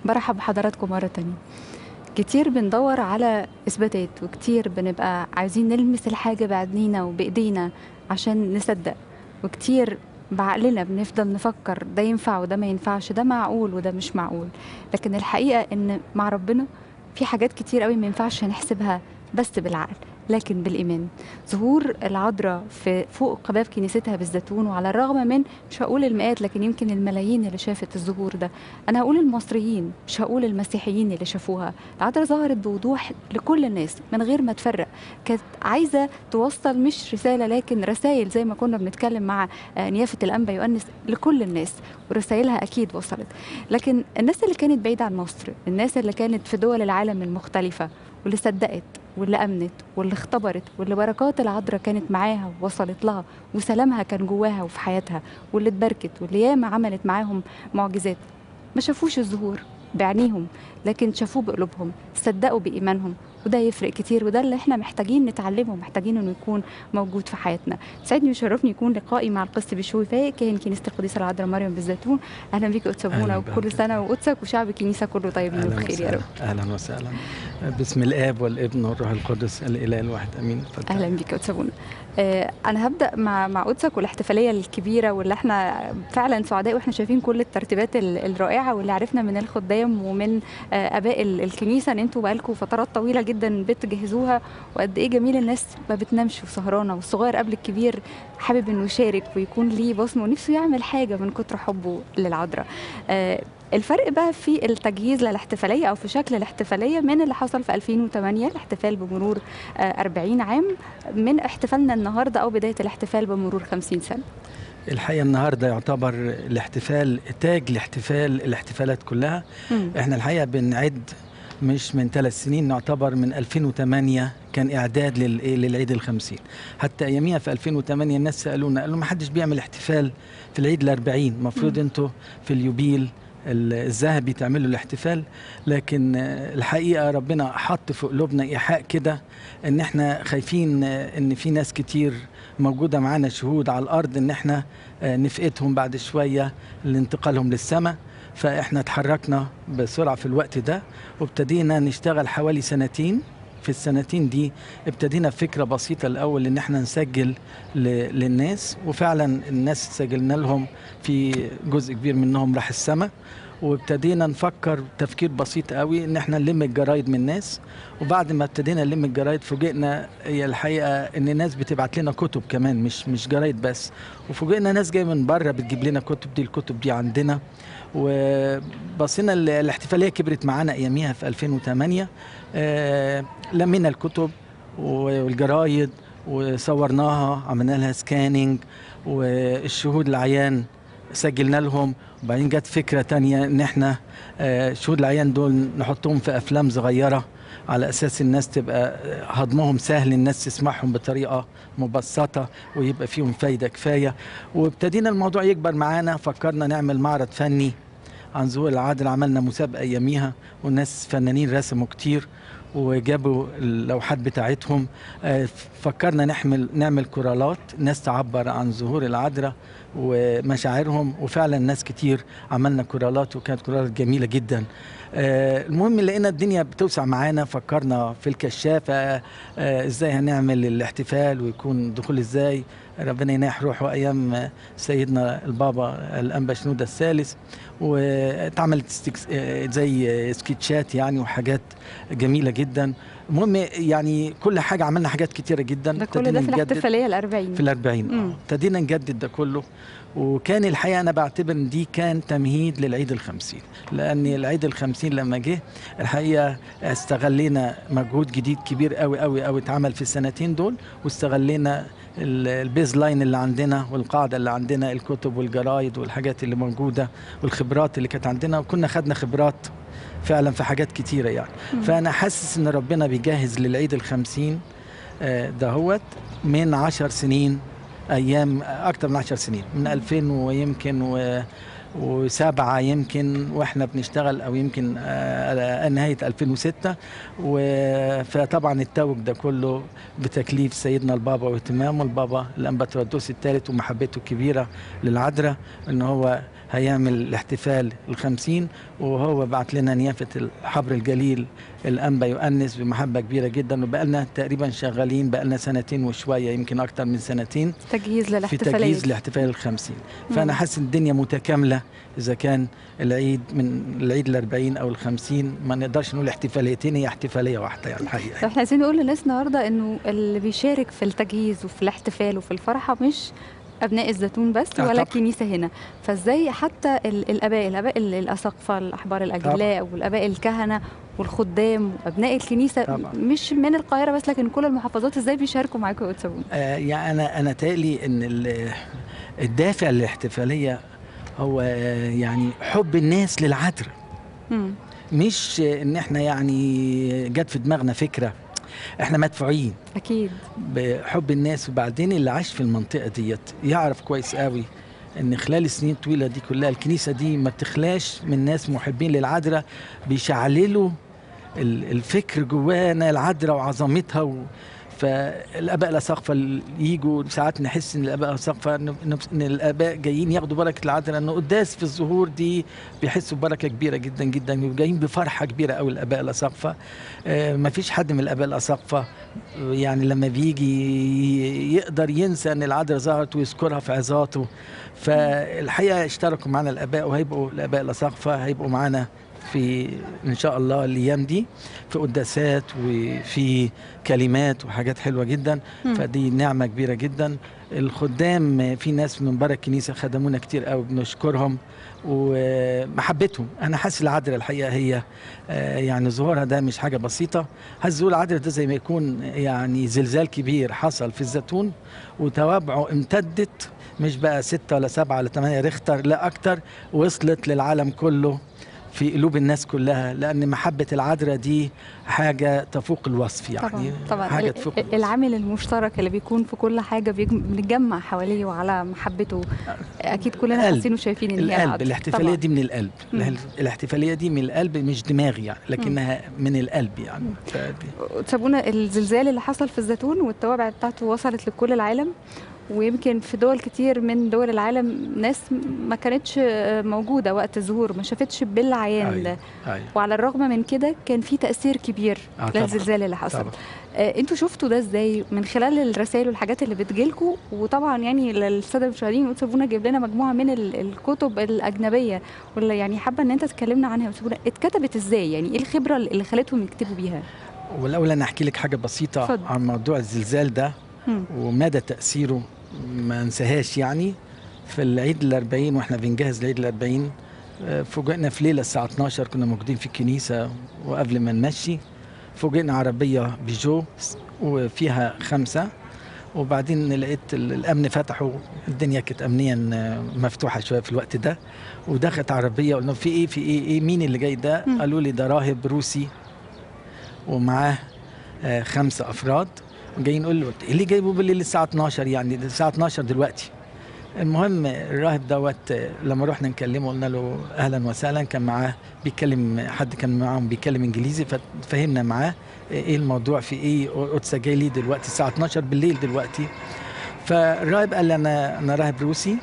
برحب بحضراتكم مرة تانية كتير بندور على إثباتات وكتير بنبقى عايزين نلمس الحاجة بعينينا وبإيدينا عشان نصدق وكتير بعقلنا بنفضل نفكر ده ينفع وده ما ينفعش ده معقول وده مش معقول لكن الحقيقة إن مع ربنا في حاجات كتير قوي ما ينفعش نحسبها بس بالعقل لكن بالإيمان ظهور العذراء في فوق قباب كنيستها بالزيتون وعلى الرغم من مش هقول المئات لكن يمكن الملايين اللي شافت الظهور ده أنا هقول المصريين مش هقول المسيحيين اللي شافوها العذراء ظهرت بوضوح لكل الناس من غير ما تفرق كانت عايزة توصل مش رسالة لكن رسائل زي ما كنا بنتكلم مع آه، نيافة الأنبا يؤنس لكل الناس ورسائلها أكيد وصلت لكن الناس اللي كانت بعيدة عن مصر الناس اللي كانت في دول العالم المختلفة واللي صدقت واللي امنت واللي اختبرت واللي بركات العذراء كانت معاها ووصلت لها وسلامها كان جواها وفي حياتها واللي اتبركت واللي ياما عملت معاهم معجزات ما شافوش الظهور بعينيهم لكن شافوه بقلوبهم صدقوا بإيمانهم وده يفرق كتير وده اللي احنا محتاجين نتعلمه محتاجين انه يكون موجود في حياتنا سعدني وشرفني يكون لقائي مع القس بشوي فايق كاهن كنيسه القديسه العذراء مريم بالزيتون اهلا بيك قدس ابونا أهلاً وكل بك. سنه وقدسك وشعب الكنيسه كله طيبين اهلا وبخير يا وسهلا رب اهلا وسهلا باسم الاب والابن والروح القدس الاله الواحد امين اتفضل. اهلا بيك يا قدس ابونا آه، انا هبدا مع مع قدسك والاحتفاليه الكبيره واللي احنا فعلا سعداء واحنا شايفين كل الترتيبات ال- الرائعه واللي عرفنا من الخدام ومن آه، اباء ال- الكنيسه ان انتوا بقالكم فترات طويله جدا بتجهزوها وقد ايه جميل الناس ما بتنامش وسهرانه والصغير قبل الكبير حابب انه يشارك ويكون ليه بصمه ونفسه يعمل حاجه من كتر حبه للعذراء آه، الفرق بقى في التجهيز للاحتفاليه او في شكل الاحتفاليه من اللي حصل في 2008 الاحتفال بمرور آه، 40 عام من احتفالنا النهارده او بدايه الاحتفال بمرور 50 سنه الحقيقه النهارده يعتبر الاحتفال تاج الاحتفال الاحتفالات كلها مم. احنا الحقيقه بنعد مش من ثلاث سنين نعتبر من 2008 كان اعداد للإيه؟ للعيد الخمسين حتى اياميها في 2008 الناس سالونا قالوا ما حدش بيعمل احتفال في العيد الأربعين المفروض مم. انتوا في اليوبيل ال- الذهبي تعملوا الاحتفال لكن آه، الحقيقه ربنا حط في قلوبنا ايحاء كده ان احنا خايفين آه، ان في ناس كتير موجوده معانا شهود على الارض ان احنا آه، نفقدهم بعد شويه لانتقالهم للسماء فاحنا اتحركنا بسرعه في الوقت ده وابتدينا نشتغل حوالي سنتين في السنتين دي ابتدينا بفكره بسيطه الاول ان احنا نسجل ل- للناس وفعلا الناس سجلنا لهم في جزء كبير منهم راح السماء وابتدينا نفكر تفكير بسيط قوي ان احنا نلم الجرايد من الناس وبعد ما ابتدينا نلم الجرايد فوجئنا هي الحقيقه ان الناس بتبعت لنا كتب كمان مش مش جرايد بس وفوجئنا ناس جايه من بره بتجيب لنا كتب دي الكتب دي عندنا وبصينا ال- الاحتفاليه كبرت معانا اياميها في 2008 آه لمينا الكتب والجرايد وصورناها عملنا لها سكاننج والشهود العيان سجلنا لهم وبعدين جت فكره تانية ان احنا آه، شهود العيان دول نحطهم في افلام صغيره على اساس الناس تبقى آه، هضمهم سهل الناس تسمعهم بطريقه مبسطه ويبقى فيهم فايده كفايه وابتدينا الموضوع يكبر معانا فكرنا نعمل معرض فني عن ظهور العادل عملنا مسابقه اياميها والناس فنانين رسموا كتير وجابوا اللوحات بتاعتهم آه، فكرنا نحمل نعمل كورالات ناس تعبر عن ظهور العذراء ومشاعرهم وفعلا ناس كتير عملنا كورالات وكانت كورالات جميله جدا آه، المهم لقينا الدنيا بتوسع معانا فكرنا في الكشافه آه، ازاي هنعمل الاحتفال ويكون دخول ازاي ربنا يناح روحه ايام آه، سيدنا البابا الانبا شنوده الثالث واتعملت استكس- آه، زي آه، سكتشات يعني وحاجات جميله جدا المهم يعني كل حاجه عملنا حاجات كتيره جدا ده كل ابتدينا ده في نجدد- الاحتفاليه الأربعين في الأربعين مم. اه ابتدينا نجدد ده كله وكان الحقيقة أنا بعتبر إن دي كان تمهيد للعيد الخمسين لأن العيد الخمسين لما جه الحقيقة استغلينا مجهود جديد كبير قوي قوي قوي اتعمل في السنتين دول واستغلينا ال- البيز لاين اللي عندنا والقاعدة اللي عندنا الكتب والجرايد والحاجات اللي موجودة والخبرات اللي كانت عندنا وكنا خدنا خبرات فعلا في حاجات كتيرة يعني مم. فأنا حاسس إن ربنا بيجهز للعيد الخمسين آه، دهوت من عشر سنين ايام اكتر من عشر سنين من 2000 ويمكن و وسبعة يمكن واحنا بنشتغل او يمكن آه، نهاية 2006 و- فطبعا التوج ده كله بتكليف سيدنا البابا واهتمامه البابا الانبا تردوس الثالث ومحبته الكبيرة للعذراء ان هو هيعمل الاحتفال الخمسين وهو بعت لنا نيافة الحبر الجليل الأنبا يؤنس بمحبة كبيرة جدا وبقالنا تقريبا شغالين بقالنا سنتين وشوية يمكن أكتر من سنتين تجهيز في للاحتفالية تجهيز لاحتفال الخمسين فأنا مم. حاسس إن الدنيا متكاملة إذا كان العيد من العيد الأربعين أو الخمسين ما نقدرش نقول احتفاليتين هي احتفالية واحدة يعني الحقيقة طب احنا عايزين نقول للناس النهارده انه اللي بيشارك في التجهيز وفي الاحتفال وفي الفرحه مش ابناء الزيتون بس آه ولا طبعاً. الكنيسه هنا فازاي حتى ال- الاباء الاباء ال- الاساقفه الاحبار الاجلاء والاباء الكهنه والخدام وابناء الكنيسه طبعاً. مش من القاهره بس لكن كل المحافظات ازاي بيشاركوا معاكم يا أستاذ آه يعني أنا أنا تالي إن ال- الدافع للاحتفالية هو آه، يعني حب الناس للعذراء مم. مش ان احنا يعني جت في دماغنا فكره احنا مدفوعين اكيد بحب الناس وبعدين اللي عاش في المنطقه ديت يعرف كويس قوي ان خلال السنين الطويله دي كلها الكنيسه دي ما بتخلاش من ناس محبين للعذراء بيشعللوا ال- الفكر جوانا العذراء وعظمتها و فالاباء الاساقفه اللي يجوا ساعات نحس ان الاباء الاساقفه ان إن- إن الاباء جايين ياخدوا بركه العذراء انه قداس في الظهور دي بيحسوا ببركه كبيره جدا جدا وجايين بفرحه كبيره قوي الاباء الاساقفه ما فيش حد من الاباء الاساقفه آه، يعني لما بيجي يقدر ينسى ان العذراء ظهرت ويذكرها في عظاته فالحقيقه اشتركوا معنا الاباء وهيبقوا الاباء الاساقفه هيبقوا معانا في ان شاء الله الايام دي في قداسات وفي كلمات وحاجات حلوه جدا مم. فدي نعمه كبيره جدا الخدام في ناس من بره الكنيسه خدمونا كتير قوي بنشكرهم ومحبتهم انا حاسس العذراء الحقيقه هي آه، يعني ظهورها ده مش حاجه بسيطه حاسس ظهور العذراء ده زي ما يكون يعني زلزال كبير حصل في الزيتون وتوابعه امتدت مش بقى ستة ولا سبعة ولا ثمانية ريختر لا أكتر وصلت للعالم كله في قلوب الناس كلها لأن محبة العذراء دي حاجة تفوق الوصف يعني طبعا طبعا حاجة ال- تفوق ال- الوصف. العامل المشترك اللي بيكون في كل حاجه بيجم- بنتجمع حواليه وعلى محبته اكيد كلنا القلب. حاسين وشايفين ان هي القلب العذراء. الاحتفاليه طبعاً. دي من القلب مم. الاح- الاحتفاليه دي من القلب مش دماغي يعني لكنها من القلب يعني فدي- سابونا الزلزال اللي حصل في الزيتون والتوابع بتاعته وصلت لكل العالم ويمكن في دول كتير من دول العالم ناس ما كانتش موجوده وقت الظهور ما شافتش بالعيان أيوة. ده أيوة. وعلى الرغم من كده كان في تاثير كبير آه طبعاً. للزلزال اللي حصل طبعا آه، انتوا شفتوا ده ازاي من خلال الرسائل والحاجات اللي بتجيلكوا وطبعا يعني للساده المشاهدين وتسيبونا جايب لنا مجموعه من ال- الكتب الاجنبيه ولا يعني حابه ان انت تكلمنا عنها وتسيبونا اتكتبت ازاي يعني ايه الخبره اللي خلتهم يكتبوا بيها والاول انا احكي لك حاجه بسيطه اتفضل. عن موضوع الزلزال ده مم. ومدى تاثيره ما انساهاش يعني في العيد الأربعين واحنا بنجهز العيد الأربعين آه، فوجئنا في ليله الساعه 12 كنا موجودين في الكنيسه وقبل ما نمشي فوجئنا عربيه بيجو وفيها خمسه وبعدين لقيت ال- الامن فتحوا الدنيا كانت امنيا آه، مفتوحه شويه في الوقت ده ودخلت عربيه قلنا في ايه في ايه ايه مين اللي جاي ده مم. قالوا لي ده راهب روسي ومعاه آه، خمسه افراد جايين نقول له إيه اللي جايبه بالليل الساعه 12 يعني ده الساعه 12 دلوقتي المهم الراهب دوت آه، لما رحنا نكلمه قلنا له اهلا وسهلا كان معاه بيتكلم حد كان معاهم بيتكلم انجليزي ففهمنا معاه ايه الموضوع في ايه قدسه جاي لي دلوقتي الساعه 12 بالليل دلوقتي فالراهب قال لي انا انا راهب روسي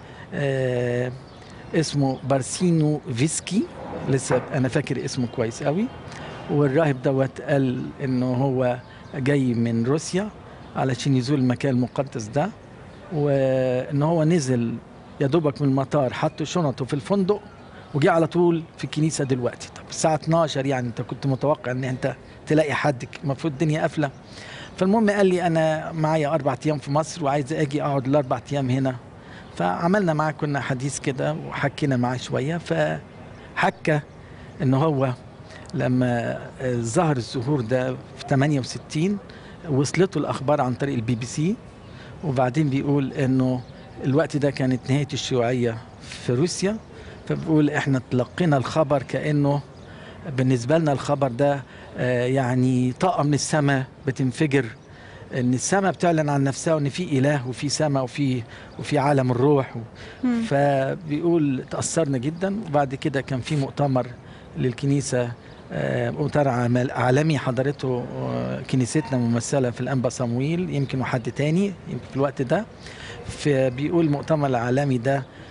آه اسمه بارسينو فيسكي لسه انا فاكر اسمه كويس قوي والراهب دوت قال انه هو جاي من روسيا علشان يزور المكان المقدس ده وان هو نزل يا دوبك من المطار حط شنطه في الفندق وجي على طول في الكنيسه دلوقتي طب الساعه 12 يعني انت كنت متوقع ان انت تلاقي حد المفروض الدنيا قافله فالمهم قال لي انا معايا اربع ايام في مصر وعايز اجي اقعد الاربع ايام هنا فعملنا معاه كنا حديث كده وحكينا معاه شويه فحكى ان هو لما آه، ظهر الظهور ده في 68 وصلته الاخبار عن طريق البي بي سي وبعدين بيقول انه الوقت ده كانت نهايه الشيوعيه في روسيا فبيقول احنا تلقينا الخبر كانه بالنسبه لنا الخبر ده آه، يعني طاقه من السماء بتنفجر ان السماء بتعلن عن نفسها وان في اله وفي سماء وفي وفي عالم الروح مم. فبيقول تاثرنا جدا وبعد كده كان في مؤتمر للكنيسه آه، مؤتمر عمل- عالمي حضرته آه، كنيستنا ممثله في الانبا صمويل يمكن وحد تاني يمكن في الوقت ده فبيقول المؤتمر العالمي ده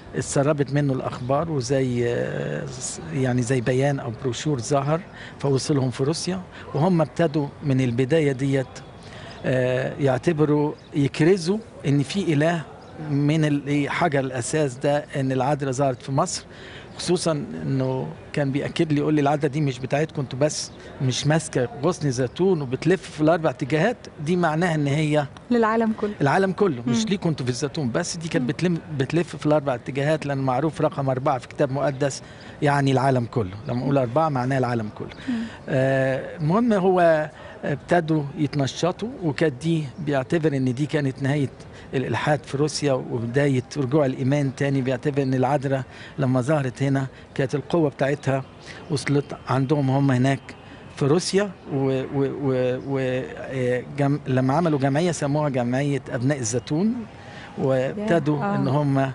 اتسربت منه الاخبار وزي يعني زي بيان او بروشور ظهر فوصلهم في روسيا وهم ابتدوا من البدايه ديت يعتبروا يكرزوا ان في اله من حجر الاساس ده ان العذراء ظهرت في مصر خصوصا انه كان بياكد لي يقول لي العاده دي مش بتاعتكم انتوا بس مش ماسكه غصن زيتون وبتلف في الاربع اتجاهات دي معناها ان هي للعالم كله العالم كله مش ليكم انتوا في الزيتون بس دي كانت بتلم بتلف في الاربع اتجاهات لان معروف رقم اربعه في كتاب مقدس يعني العالم كله لما اقول اربعه معناها العالم كله آه المهم هو ابتدوا يتنشطوا وكانت دي بيعتبر ان دي كانت نهايه الالحاد في روسيا وبدايه رجوع الايمان تاني بيعتبر ان العذراء لما ظهرت هنا كانت القوه بتاعتها وصلت عندهم هم هناك في روسيا ولما عملوا جمعيه سموها جمعيه ابناء الزيتون وابتدوا آه. ان هم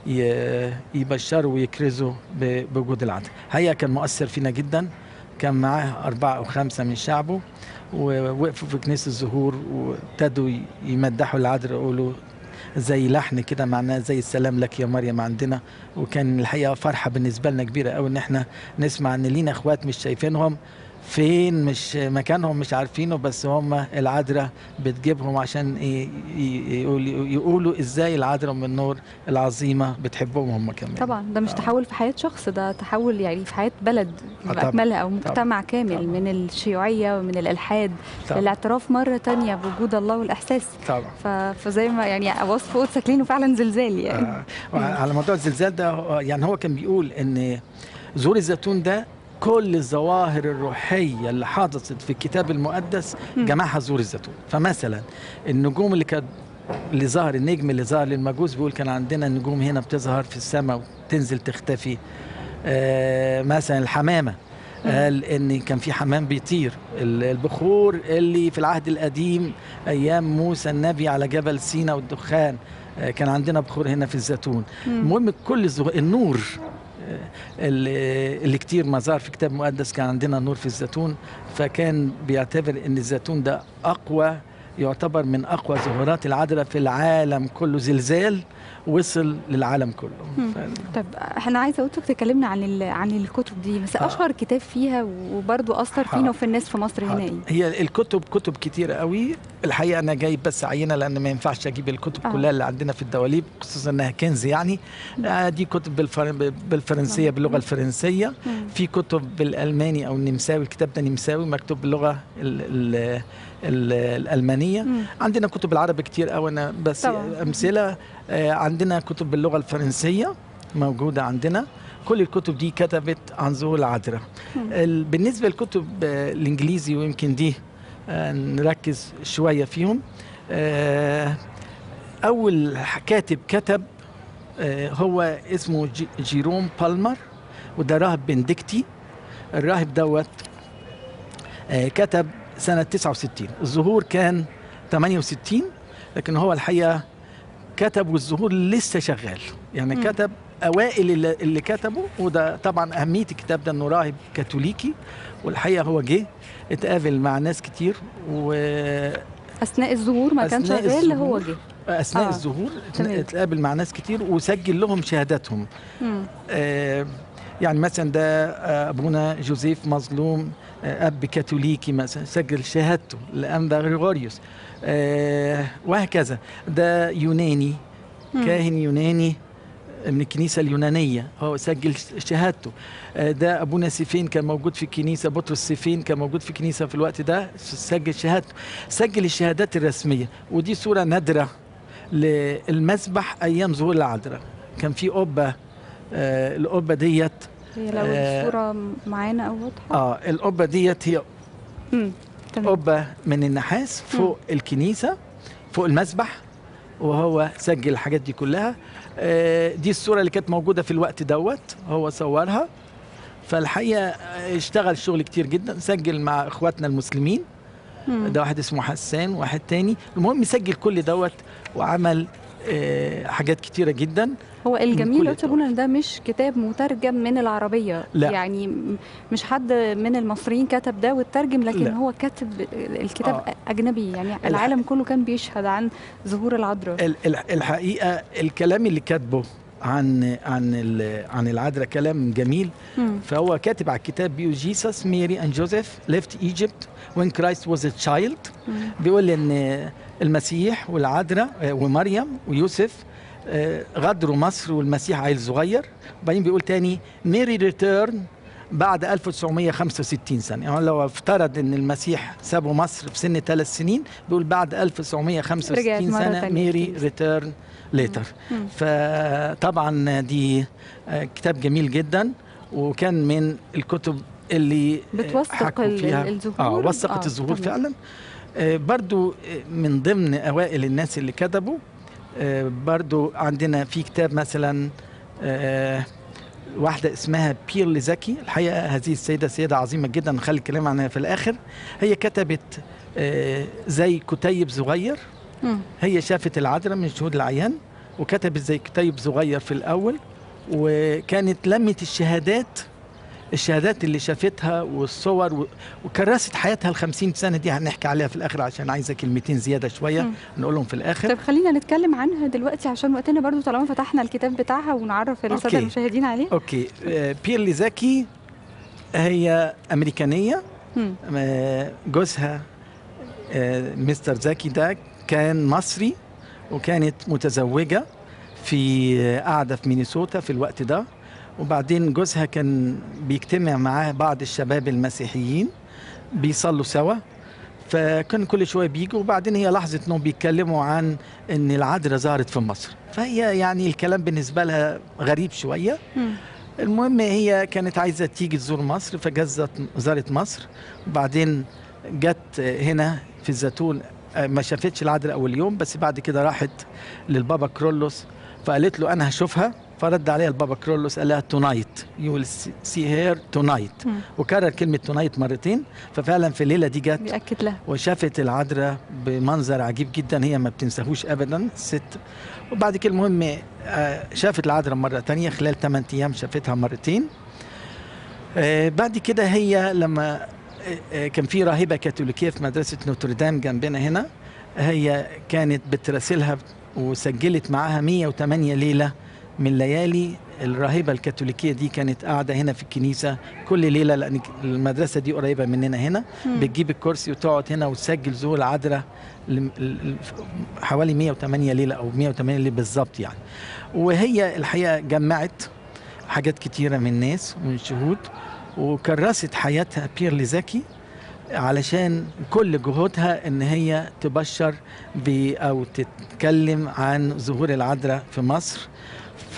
يبشروا ويكرزوا بوجود العذراء هي كان مؤثر فينا جدا كان معاه أربعة أو خمسة من شعبه ووقفوا في كنيسة الزهور وابتدوا يمدحوا العذراء يقولوا زي لحن كده معناه زي السلام لك يا مريم عندنا وكان الحقيقة فرحة بالنسبة لنا كبيرة قوي إن احنا نسمع إن لينا إخوات مش شايفينهم فين مش مكانهم مش عارفينه بس هم العذراء بتجيبهم عشان يقولوا, يقولوا ازاي العذراء من النور العظيمه بتحبهم هم كمان طبعا ده مش آه. تحول في حياه شخص ده تحول يعني في حياه بلد باكملها او مجتمع طبعًا. كامل طبعًا. من الشيوعيه ومن الالحاد طبعًا. للاعتراف مره تانية بوجود الله والاحساس طبعا ف... فزي ما يعني وصف قدسك لينه فعلا زلزال يعني آه. على موضوع الزلزال ده يعني هو كان بيقول ان زور الزيتون ده كل الظواهر الروحية اللي حدثت في الكتاب المقدس جمعها زور الزيتون فمثلا النجوم اللي كانت اللي ظهر النجم اللي ظهر للمجوس بيقول كان عندنا النجوم هنا بتظهر في السماء وتنزل تختفي آه مثلا الحمامة قال ان كان في حمام بيطير البخور اللي في العهد القديم ايام موسى النبي على جبل سينا والدخان آه كان عندنا بخور هنا في الزيتون المهم كل النور اللي, اللي كتير ما ظهر في كتاب مقدس كان عندنا نور في الزيتون فكان بيعتبر ان الزيتون ده اقوى يعتبر من اقوى ظهورات العذراء في العالم كله زلزال وصل للعالم كله ف... طب احنا عايزه اقولك تكلمنا عن عن الكتب دي بس اشهر كتاب فيها وبرضه اثر فينا وفي الناس في مصر هنا ايه هي الكتب كتب كتيره قوي الحقيقه انا جايب بس عينه لان ما ينفعش اجيب الكتب آه. كلها اللي عندنا في الدواليب خصوصا انها كنز يعني آه دي كتب بالفر... بالفرنسيه باللغه الفرنسيه في كتب بالالماني او النمساوي الكتاب ده نمساوي مكتوب باللغه ال... ال... الالمانيه مم. عندنا كتب بالعربي كتير قوي انا بس طبعا. امثله عندنا كتب باللغه الفرنسيه موجوده عندنا كل الكتب دي كتبت عن ظهور العذراء بالنسبه للكتب الانجليزي ويمكن دي نركز شويه فيهم اول كاتب كتب هو اسمه جيروم بالمر وده راهب بندكتي الراهب دوت كتب سنة 69 الظهور كان 68 لكن هو الحقيقة كتب والظهور لسه شغال يعني م. كتب أوائل اللي, اللي كتبوا وده طبعا أهمية الكتاب ده إنه راهب كاثوليكي والحقيقة هو جه اتقابل مع ناس كتير و أثناء الظهور ما كان شغال هو جه اثناء آه. الظهور اتقابل مع ناس كتير وسجل لهم شهاداتهم آه يعني مثلا ده ابونا جوزيف مظلوم اب كاثوليكي مثلا سجل شهادته لانبا غريغوريوس آه وهكذا ده يوناني مم. كاهن يوناني من الكنيسه اليونانيه هو سجل شهادته آه ده ابونا سيفين كان موجود في الكنيسه بطرس سيفين كان موجود في الكنيسه في الوقت ده سجل شهادته سجل الشهادات الرسميه ودي صوره نادره للمسبح ايام ظهور العذراء كان في قبه آه القبه ديت هي لو الصورة معانا أو واضحة اه القبة ديت هي قبة من النحاس فوق مم. الكنيسة فوق المسبح وهو سجل الحاجات دي كلها آه دي الصورة اللي كانت موجودة في الوقت دوت هو صورها فالحقيقة اشتغل شغل كتير جدا سجل مع اخواتنا المسلمين مم. ده واحد اسمه حسان واحد تاني المهم سجل كل دوت وعمل آه حاجات كتيرة جدا هو الجميل يا ابونا ان ده مش كتاب مترجم من العربيه لا. يعني مش حد من المصريين كتب ده وترجم لكن لا. هو كاتب الكتاب آه. اجنبي يعني الح... العالم كله كان بيشهد عن ظهور العذراء الحقيقه الكلام اللي كاتبه عن عن ال- عن العذراء كلام جميل مم. فهو كاتب على الكتاب بيقول جيسس ميري اند جوزيف left Egypt when Christ was a child مم. بيقول ان المسيح والعذراء آه، ومريم ويوسف آه، غادروا مصر والمسيح عيل صغير وبعدين بيقول تاني ميري ريتيرن بعد 1965 سنه يعني لو افترض ان المسيح سابوا مصر في سن ثلاث سنين بيقول بعد رجعت 1965 مرة سنه تانية ميري الكنيسة. ريتيرن ليتر مم. فطبعا دي آه، كتاب جميل جدا وكان من الكتب اللي آه، بتوثق حكوا ال- فيها ال- الظهور. اه وثقت آه، الظهور تمام. فعلا آه، برضو آه، من ضمن اوائل الناس اللي كتبوا آه، برضو عندنا في كتاب مثلا آه، واحدة اسمها بيرلي زكي الحقيقة هذه السيدة سيدة عظيمة جدا نخلي الكلام عنها في الآخر هي كتبت آه، زي كتيب صغير مم. هي شافت العذراء من شهود العيان وكتبت زي كتيب صغير في الأول وكانت لمت الشهادات الشهادات اللي شافتها والصور و- وكرست حياتها ال 50 سنة دي هنحكي عليها في الآخر عشان عايزة كلمتين زيادة شوية مم. نقولهم في الآخر طب خلينا نتكلم عنها دلوقتي عشان وقتنا برضو طالما فتحنا الكتاب بتاعها ونعرف الساده أوكي. المشاهدين عليه أوكي آه، بيرلي زكي هي أمريكانية مم. آه، جوزها آه، مستر زكي ده كان مصري وكانت متزوجة في آه، قاعدة في مينيسوتا في الوقت ده وبعدين جوزها كان بيجتمع معاه بعض الشباب المسيحيين بيصلوا سوا فكان كل شويه بيجوا وبعدين هي لاحظت انهم بيتكلموا عن ان العذراء ظهرت في مصر فهي يعني الكلام بالنسبه لها غريب شويه مم. المهم هي كانت عايزه تيجي تزور مصر فجزت زارت مصر وبعدين جت هنا في الزيتون آه، ما شافتش العذراء اول يوم بس بعد كده راحت للبابا كرولوس فقالت له انا هشوفها فرد عليها البابا كرولوس قال لها تونايت يو ويل سي هير تونايت مم. وكرر كلمه تونايت مرتين ففعلا في الليله دي جت بيأكد لها وشافت العذراء بمنظر عجيب جدا هي ما بتنساهوش ابدا الست وبعد كده المهم آه، شافت العذراء مره تانية خلال 8 ايام شافتها مرتين آه، بعد كده هي لما آه، آه، كان في راهبه كاثوليكيه في مدرسه نوتردام جنبنا هنا هي كانت بتراسلها وسجلت معاها 108 ليله من ليالي الراهبه الكاثوليكيه دي كانت قاعده هنا في الكنيسه كل ليله لان المدرسه دي قريبه مننا هنا مم. بتجيب الكرسي وتقعد هنا وتسجل ظهور العذراء لم- ال- ال- حوالي 108 ليله او 108 ليله بالظبط يعني وهي الحقيقه جمعت حاجات كتيره من ناس ومن شهود وكرست حياتها بيرلي زكي علشان كل جهودها ان هي تبشر ب او تتكلم عن ظهور العذراء في مصر ف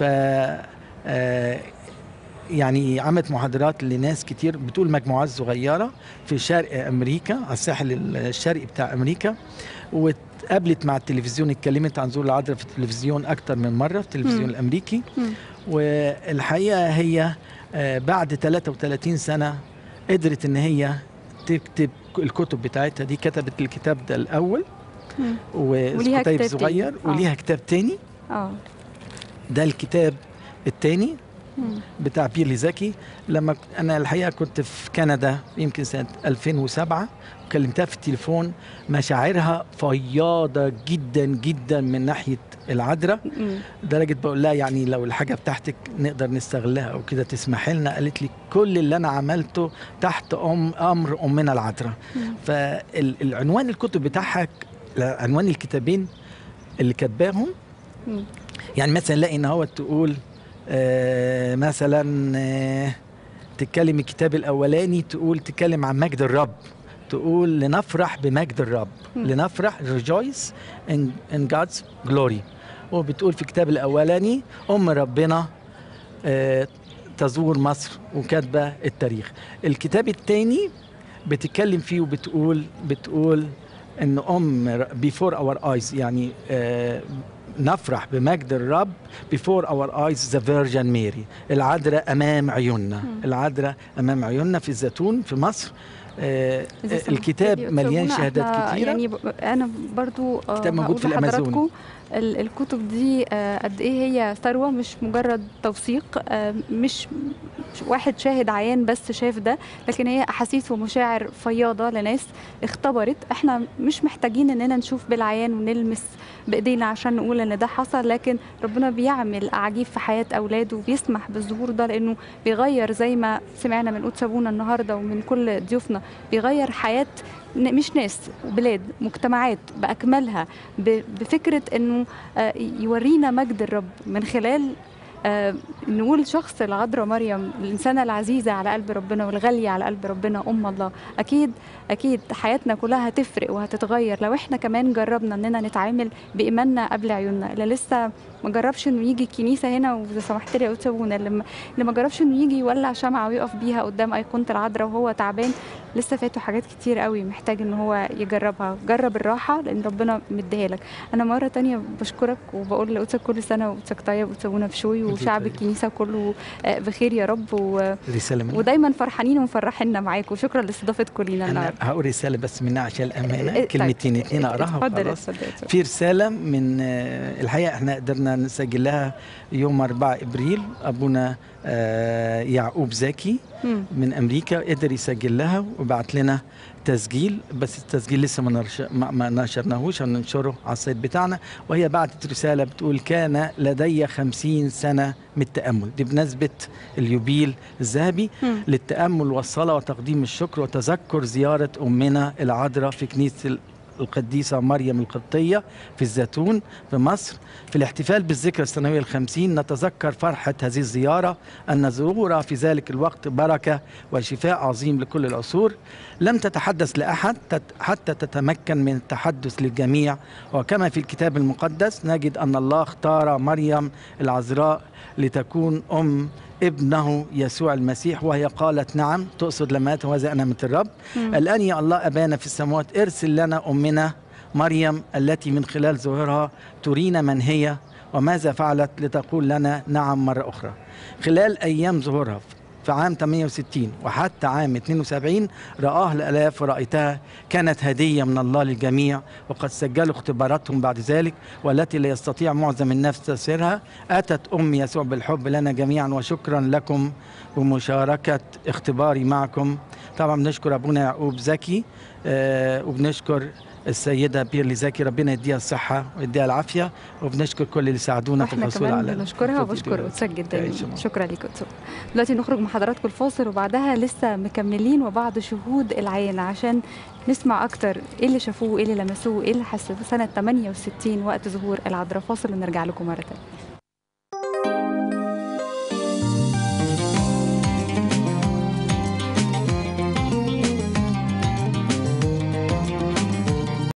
آه، يعني عملت محاضرات لناس كتير بتقول مجموعات صغيرة في شرق أمريكا على الساحل الشرقي بتاع أمريكا واتقابلت مع التلفزيون اتكلمت عن ظهور العذراء في التلفزيون أكتر من مرة في التلفزيون مم. الأمريكي مم. والحقيقة هي آه، بعد 33 سنة قدرت إن هي تكتب الكتب بتاعتها دي كتبت الكتاب ده الأول مم. وليها وكتاب كتاب صغير تاني. آه. وليها كتاب تاني اه ده الكتاب التاني مم. بتاع بيرلي زكي لما ك- انا الحقيقه كنت في كندا يمكن سنه 2007 وكلمتها في التليفون مشاعرها فياضه جدا جدا من ناحيه العذراء مم. لدرجه بقول لها يعني لو الحاجه بتاعتك نقدر نستغلها او كده تسمحي لنا قالت لي كل اللي انا عملته تحت ام امر امنا العذراء مم. فالعنوان الكتب بتاعها عنوان الكتابين اللي كاتباهم مم. يعني مثلا نلاقي ان هو تقول آه مثلا آه تتكلم الكتاب الاولاني تقول تتكلم عن مجد الرب تقول لنفرح بمجد الرب مم. لنفرح rejoice in, in God's glory وبتقول في الكتاب الاولاني ام ربنا آه تزور مصر وكاتبه التاريخ الكتاب الثاني بتتكلم فيه وبتقول بتقول ان ام before our eyes يعني آه نفرح بمجد الرب before our eyes the Virgin Mary العذراء أمام عيوننا مم. العذراء أمام عيوننا في الزيتون في مصر آه، إذا سمحت الكتاب لي مليان أستاذ شهادات إحنا كتيرة يعني ب- انا برضو آه، كتاب موجود هقول في الأمازون. لحضراتكم ال- الكتب دي آه، قد ايه هي ثروه مش مجرد توثيق آه، مش مش واحد شاهد عيان بس شاف ده لكن هي احاسيس ومشاعر فياضه لناس اختبرت احنا مش محتاجين اننا نشوف بالعيان ونلمس بايدينا عشان نقول ان ده حصل لكن ربنا بيعمل اعاجيب في حياه اولاده وبيسمح بالظهور ده لانه بيغير زي ما سمعنا من قدس ابونا النهارده ومن كل ضيوفنا بيغير حياه ن- مش ناس بلاد مجتمعات باكملها ب- بفكره انه آه، يورينا مجد الرب من خلال آه، نقول شخص العذراء مريم الإنسانة العزيزة على قلب ربنا والغالية على قلب ربنا أم الله أكيد أكيد حياتنا كلها هتفرق وهتتغير لو إحنا كمان جربنا إننا نتعامل بإيماننا قبل عيوننا اللي لسه ما جربش إنه يجي الكنيسة هنا وإذا سمحت لي يا أستاذ أبونا اللي ما- اللي ما جربش إنه يجي يولع شمعة ويقف بيها قدام أيقونة العذراء وهو تعبان لسه فاته حاجات كتير قوي محتاج إن هو يجربها جرب الراحة لأن ربنا مديها لك أنا مرة تانية بشكرك وبقول لقدسك كل سنة وقدسك طيب وقدس أبونا بشوي وأنت وشعب طيب. الكنيسة كله آه، بخير يا رب و... رسالة من ودايما فرحانين ومفرحيننا معاكم وشكرا لاستضافتكم لينا أنا النهارده هقول رسالة بس منها عشان الأمانة إيه، طيب. كلمتين اتنين أقراها اتفضل وخلاص اتفضل اتفضل. في رسالة من آه، الحقيقة احنا قدرنا نسجلها يوم 4 ابريل ابونا آه، يعقوب زكي مم. من امريكا قدر يسجل لها وبعت لنا تسجيل بس التسجيل لسه ما نرش- ما- ما نشرناهوش هننشره على السيت بتاعنا وهي بعتت رسالة بتقول كان لدي خمسين سنة من التأمل دي بمناسبة اليوبيل الذهبي مم. للتأمل والصلاة وتقديم الشكر وتذكر زيارة أمنا العذراء في كنيسة القديسة مريم القبطية في الزيتون في مصر في الاحتفال بالذكرى السنوية الخمسين نتذكر فرحة هذه الزيارة أن ظهورها في ذلك الوقت بركة وشفاء عظيم لكل العصور لم تتحدث لأحد تت- حتى تتمكن من التحدث للجميع وكما في الكتاب المقدس نجد أن الله اختار مريم العذراء لتكون أم ابنه يسوع المسيح وهي قالت نعم تقصد لما مات وهذا نعمة الرب مم. الآن يا الله أبانا في السماوات ارسل لنا أمنا مريم التي من خلال ظهورها ترينا من هي وماذا فعلت لتقول لنا نعم مرة أخرى خلال أيام ظهورها في عام 68 وحتى عام 72 رآها الآلاف ورأيتها كانت هدية من الله للجميع وقد سجلوا اختباراتهم بعد ذلك والتي لا يستطيع معظم الناس تفسيرها أتت أم يسوع بالحب لنا جميعا وشكرا لكم ومشاركة اختباري معكم طبعا بنشكر أبونا يعقوب زكي آه وبنشكر السيدة بيرلي زكي ربنا يديها الصحة ويديها العافية وبنشكر كل اللي ساعدونا في واحنا الحصول كمان على بنشكرها الفيديو وبشكر ده. قدسك جدا تعيش يا ماما. شكرا ليك قدسك دلوقتي نخرج مع حضراتكم الفاصل وبعدها لسه مكملين وبعض شهود العين عشان نسمع اكتر ايه اللي شافوه ايه اللي لمسوه ايه اللي حسوه سنه 68 وقت ظهور العذراء فاصل ونرجع لكم مره تانية